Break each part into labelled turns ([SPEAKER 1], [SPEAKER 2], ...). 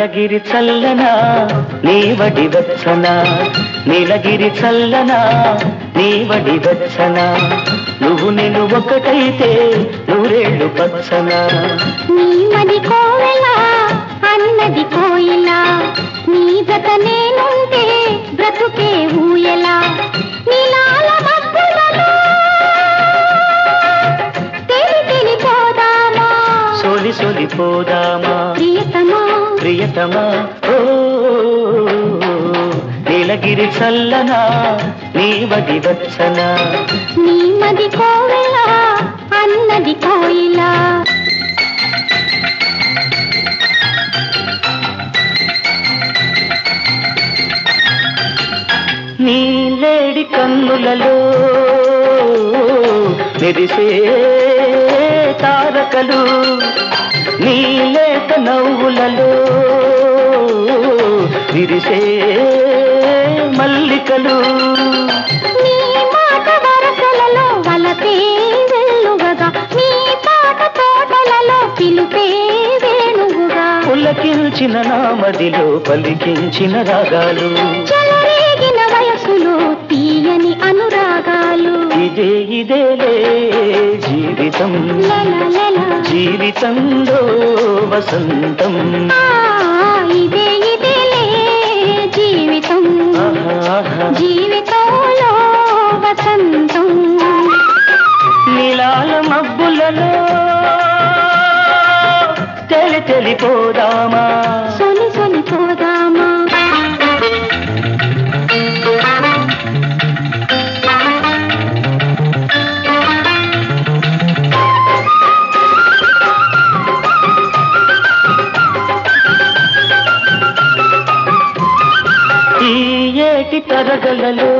[SPEAKER 1] నీలగిరి చల్లన నీవడి వెచ్చన నీలగిరి చల్లన నీవడి వెచ్చన నువ్వు నేను ఒకటైతే నూరేళ్ళు పచ్చన
[SPEAKER 2] నీ మది కోవెల అన్నది కోయిల నీ జత నేనుంటే బ్రతుకే ఊయలా నీలాల మబ్బులలో తెలి తెలిపోదామా
[SPEAKER 1] సోలి సోలి పోదామా
[SPEAKER 2] ప్రియతమా
[SPEAKER 1] ప్రియతమా ఓ నీలగిరి చల్లన నీవడి వెచ్చన
[SPEAKER 2] నీ మది కోవెల అన్నది కోయిల
[SPEAKER 1] నీలేడి కన్నులలో మెరిసే తారకలు నీలేత నవ్వులలో విరిసే మల్లికలు
[SPEAKER 2] నీ మాట వరసలలో వలపే వెల్లువగా నీ పాట తోటలలో పిలుపే వేణువుగా
[SPEAKER 1] పులకించిన నామదిలో పలికించిన రాగాలు
[SPEAKER 2] చెలరేగిన వయసులో తీయని అనురాగాలు
[SPEAKER 1] ఇదే ఇదేలే జీవితం
[SPEAKER 2] లలలల.
[SPEAKER 1] జీవితంలో వసంతం
[SPEAKER 2] ఆ, ఇదే ఇదేలే జీవితం
[SPEAKER 1] ఆహా
[SPEAKER 2] జీవితంలో వసంతం
[SPEAKER 1] నీలాల మబ్బులలో తెలి తెలిపోదామా
[SPEAKER 2] సొలి సొలి పోదామా
[SPEAKER 1] ఈ ఏటి తరగలలో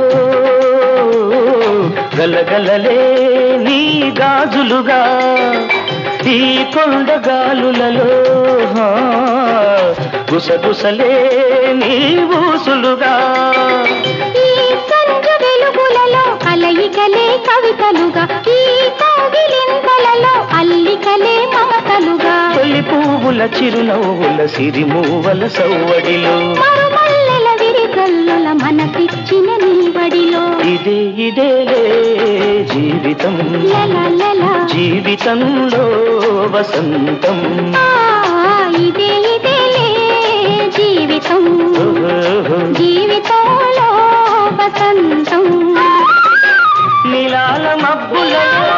[SPEAKER 1] గలగలలే నీ గాజులుగా ఈ కొండగాలులలో హా, గుసగుసలే నీ ఊసులుగా
[SPEAKER 2] ఈ సంజ వెలుగులలో కలయికలే కవితలుగా ఈ కౌగిలింతలలో అల్లికలే మమతలుగా
[SPEAKER 1] తొలి పువ్వుల చిరునవ్వుల సిరిమూవల సవ్వడిలో
[SPEAKER 2] మరుమల్లెల విరిగల్లుల మనకిచ్చిన నీవడిలో
[SPEAKER 1] ఇదే ఇదేలే జీవితం
[SPEAKER 2] లలలల.
[SPEAKER 1] జీవితంలో వసంతం
[SPEAKER 2] ఆ, ఇదే ఇదేలే జీవితం
[SPEAKER 1] ఓహో.
[SPEAKER 2] జీవితంలో వసంతం
[SPEAKER 1] నీలాల మబ్బులలో